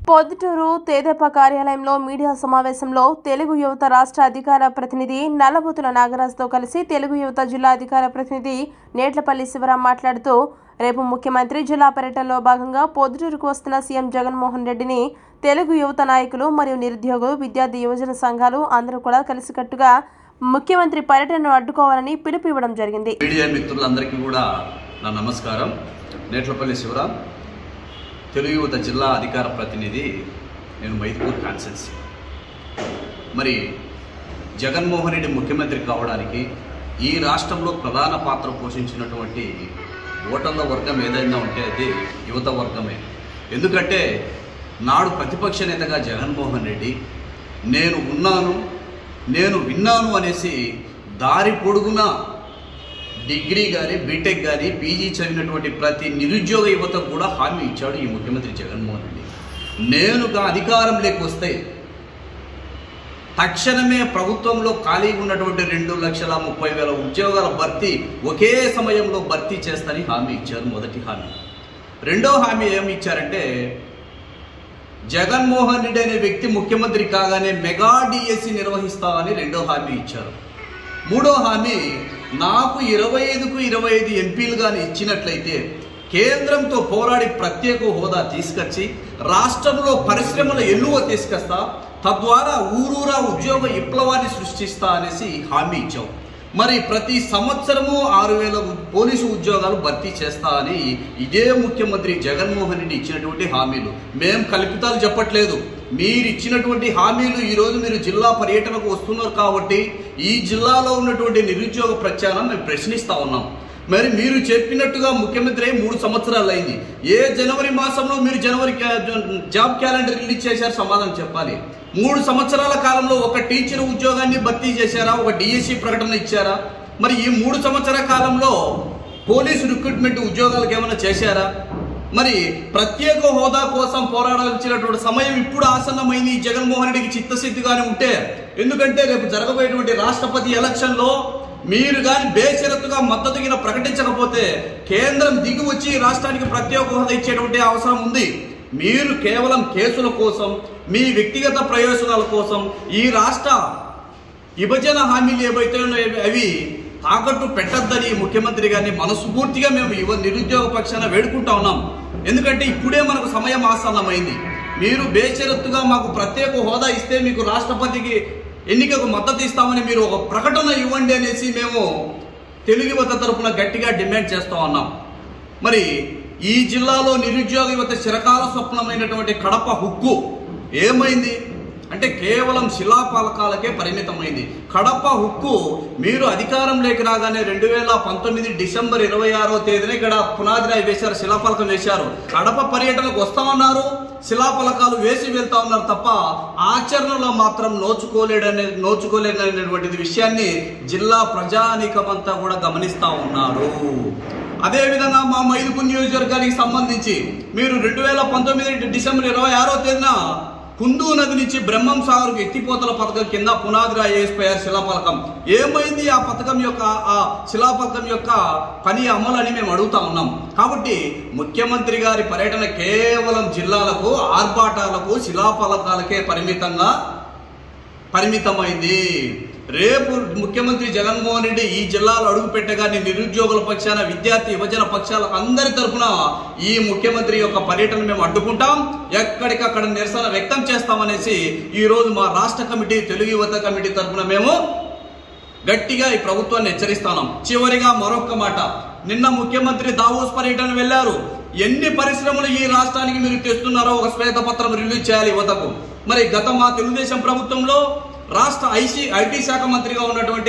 పొద్దుటూరు తేదేపా కార్యాలయంలో మీడియా సమావేశంలో తెలుగు యువత రాష్ట్ర అధికార ప్రతినిధి నల్లబుతుల నాగరాజుతో కలిసి తెలుగు యువత జిల్లా అధికార ప్రతినిధి నేట్లపల్లి శివరాం మాట్లాడుతూ రేపు ముఖ్యమంత్రి జిల్లా పర్యటనలో భాగంగా పొద్దుటూరుకు వస్తున్న సీఎం జగన్మోహన్ రెడ్డిని తెలుగు యువత నాయకులు మరియు నిరుద్యోగులు విద్యార్థి యువజన సంఘాలు అందరూ కూడా కలిసికట్టుగా ముఖ్యమంత్రి పర్యటనను అడ్డుకోవాలని పిలుపు ఇవ్వడం జరిగింది మీడియా మిత్రులందరికీ కూడా నా నమస్కారం నేట్లపల్లి శివరాం తెలుగు యువత జిల్లా అధికార ప్రతినిధి నేను మైదుకూరు కాన్సెన్సీ మరి జగన్మోహన్ రెడ్డి ముఖ్యమంత్రి కావడానికి ఈ రాష్ట్రంలో ప్రధాన పాత్ర పోషించినటువంటి ఓటర్ల వర్గం ఏదైనా ఉంటే అది యువత వర్గమే ఎందుకంటే నాడు ప్రతిపక్ష నేతగా జగన్మోహన్ రెడ్డి నేను ఉన్నాను నేను విన్నాను అనేసి దారి పొడుగునా డిగ్రీ కానీ బీటెక్ కానీ పీజీ చదివినటువంటి ప్రతి నిరుద్యోగ యువతకు కూడా హామీ ఇచ్చాడు ఈ ముఖ్యమంత్రి జగన్మోహన్ రెడ్డి నేనుగా అధికారంలోకి వస్తే తక్షణమే ప్రభుత్వంలో ఖాళీగా ఉన్నటువంటి రెండు లక్షల ముప్పై వేల ఉద్యోగాల భర్తీ ఒకే సమయంలో భర్తీ చేస్తానని హామీ ఇచ్చారు మొదటి హామీ రెండో హామీ ఏమి ఇచ్చారంటే జగన్మోహన్ రెడ్డి అనే వ్యక్తి ముఖ్యమంత్రి కాగానే మెగా డిఎస్సి నిర్వహిస్తామని రెండో హామీ ఇచ్చారు మూడో హామీ నాకు ఇరవై ఐదుకు ఇరవై ఐదు ఎంపీలు కానీ ఇచ్చినట్లయితే కేంద్రంతో పోరాడి ప్రత్యేక హోదా తీసుకొచ్చి రాష్ట్రంలో పరిశ్రమల ఎల్లువ తీసుకొస్తా తద్వారా ఊరూరా ఉద్యోగ విప్లవాన్ని సృష్టిస్తా అనేసి హామీ ఇచ్చావు మరి ప్రతి సంవత్సరము ఆరు వేల ఉ- పోలీసు ఉద్యోగాలు భర్తీ చేస్తా అని ఇదే ముఖ్యమంత్రి జగన్మోహన్ రెడ్డి ఇచ్చినటువంటి హామీలు మేం కల్పితాలు చెప్పట్లేదు మీరు ఇచ్చినటువంటి హామీలు ఈరోజు మీరు జిల్లా పర్యటనకు వస్తున్నారు కాబట్టి ఈ జిల్లాలో ఉన్నటువంటి నిరుద్యోగ ప్రచారం మేము ప్రశ్నిస్తా ఉన్నాం మరి మీరు చెప్పినట్టుగా ముఖ్యమంత్రి అయి మూడు సంవత్సరాలు అయింది ఏ జనవరి మాసంలో మీరు జనవరి క్యా- జాబ్ క్యాలెండర్ రిలీజ్ చేశారు సమాధానం చెప్పాలి మూడు సంవత్సరాల కాలంలో ఒక టీచర్ ఉద్యోగాన్ని భర్తీ చేశారా ఒక డిఎస్సి ప్రకటన ఇచ్చారా మరి ఈ మూడు సంవత్సరాల కాలంలో పోలీసు రిక్రూట్మెంట్ ఉద్యోగాలకు ఏమైనా చేశారా మరి ప్రత్యేక హోదా కోసం పోరాడాల్సినటువంటి సమయం ఇప్పుడు ఆసన్నమైంది ఈ జగన్మోహన్ రెడ్డికి చిత్తశుద్ధిగానే ఉంటే ఎందుకంటే రేపు జరగబోయేటువంటి రాష్ట్రపతి ఎలక్షన్లో మీరు కానీ బేషరతుగా మద్దతుగిన ప్రకటించకపోతే కేంద్రం దిగి వచ్చి ఈ రాష్ట్రానికి ప్రత్యేక హోదా ఇచ్చేటువంటి అవసరం ఉంది మీరు కేవలం కేసుల కోసం మీ వ్యక్తిగత ప్రయోజనాల కోసం ఈ రాష్ట్ర విభజన హామీలు ఏవైతే ఉన్నాయో అవి తాకట్టు పెట్టద్దని ముఖ్యమంత్రి గారిని మనస్ఫూర్తిగా మేము యువ నిరుద్యోగ పక్షాన వేడుకుంటా ఉన్నాం ఎందుకంటే ఇప్పుడే మనకు సమయం ఆసన్నమైంది మీరు బేషరత్తుగా మాకు ప్రత్యేక హోదా ఇస్తే మీకు రాష్ట్రపతికి ఎన్నికకు మద్దతు ఇస్తామని మీరు ఒక ప్రకటన ఇవ్వండి అనేసి మేము తెలుగు యువత తరపున గట్టిగా డిమాండ్ చేస్తా ఉన్నాం మరి ఈ జిల్లాలో నిరుద్యోగ యువత చిరకాల స్వప్నమైనటువంటి కడప హుక్కు ఏమైంది అంటే కేవలం శిలాఫలకాలకే పరిమితమైంది కడప హుక్కు మీరు అధికారంలోకి రాగానే రెండు వేల పంతొమ్మిది డిసెంబర్ ఇరవై ఆరో తేదీన ఇక్కడ పునాది రాయి వేశారు శిలాఫలకం వేశారు కడప పర్యటనకు వస్తామన్నారు శిలాఫలకాలు వేసి వెళ్తా ఉన్నారు తప్ప ఆచరణలో మాత్రం నోచుకోలేడనే నోచుకోలేదనేటువంటిది విషయాన్ని జిల్లా ప్రజానీకమంతా కూడా గమనిస్తా ఉన్నారు అదే విధంగా మా మైదుకు నియోజకవర్గానికి సంబంధించి మీరు రెండు వేల పంతొమ్మిది డిసెంబర్ ఇరవై ఆరో తేదీన కుందూ నది నుంచి బ్రహ్మం సాగర్కు ఎత్తిపోతల పథకం కింద పునాదిరాయి వేసిపోయారు శిలాపలకం ఏమైంది ఆ పథకం యొక్క ఆ శిలాపలకం యొక్క పని అమలు అని మేము అడుగుతా ఉన్నాం కాబట్టి ముఖ్యమంత్రి గారి పర్యటన కేవలం జిల్లాలకు ఆర్భాటాలకు శిలాఫలకాలకే పరిమితంగా పరిమితమైంది రేపు ముఖ్యమంత్రి జగన్మోహన్ రెడ్డి ఈ జిల్లాలో అడుగు పెట్టగానే నిరుద్యోగుల పక్షాన విద్యార్థి యువజన పక్షాల అందరి తరపున ఈ ముఖ్యమంత్రి యొక్క పర్యటన మేము అడ్డుకుంటాం ఎక్కడికక్కడ నిరసన వ్యక్తం చేస్తామనేసి ఈ రోజు మా రాష్ట్ర కమిటీ తెలుగు యువత కమిటీ తరపున మేము గట్టిగా ఈ ప్రభుత్వాన్ని హెచ్చరిస్తున్నాం చివరిగా మరొక మాట నిన్న ముఖ్యమంత్రి దావోస్ పర్యటన వెళ్లారు ఎన్ని పరిశ్రమలు ఈ రాష్ట్రానికి మీరు తెస్తున్నారో ఒక శ్వేతపత్రం రిలీజ్ చేయాలి యువతకు మరి గత మా తెలుగుదేశం ప్రభుత్వంలో రాష్ట్ర ఐసీ ఐటీ శాఖ మంత్రిగా ఉన్నటువంటి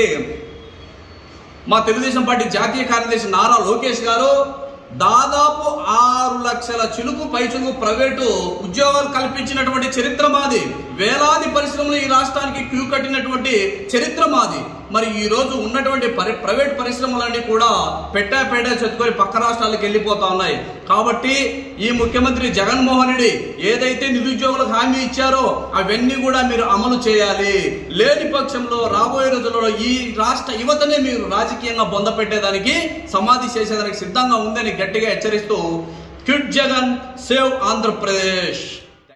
మా తెలుగుదేశం పార్టీ జాతీయ కార్యదర్శి నారా లోకేష్ గారు దాదాపు ఆరు లక్షల చిలుకు పైచులుకు ప్రైవేటు ఉద్యోగాలు కల్పించినటువంటి చరిత్ర మాది వేలాది పరిశ్రమలు ఈ రాష్ట్రానికి క్యూ కట్టినటువంటి చరిత్ర మాది మరి ఈ రోజు ఉన్నటువంటి పరి ప్రైవేట్ పరిశ్రమలన్నీ కూడా పెట్టా పెట్టా చెత్తుకొని పక్క రాష్ట్రాలకు వెళ్ళిపోతా ఉన్నాయి కాబట్టి ఈ ముఖ్యమంత్రి జగన్మోహన్ రెడ్డి ఏదైతే నిరుద్యోగులకు హామీ ఇచ్చారో అవన్నీ కూడా మీరు అమలు చేయాలి లేని పక్షంలో రాబోయే రోజుల్లో ఈ రాష్ట్ర యువతనే మీరు రాజకీయంగా బొంద పెట్టేదానికి సమాధి చేసేదానికి సిద్ధంగా ఉందని గట్టిగా హెచ్చరిస్తూ క్విట్ జగన్ సేవ్ ఆంధ్రప్రదేశ్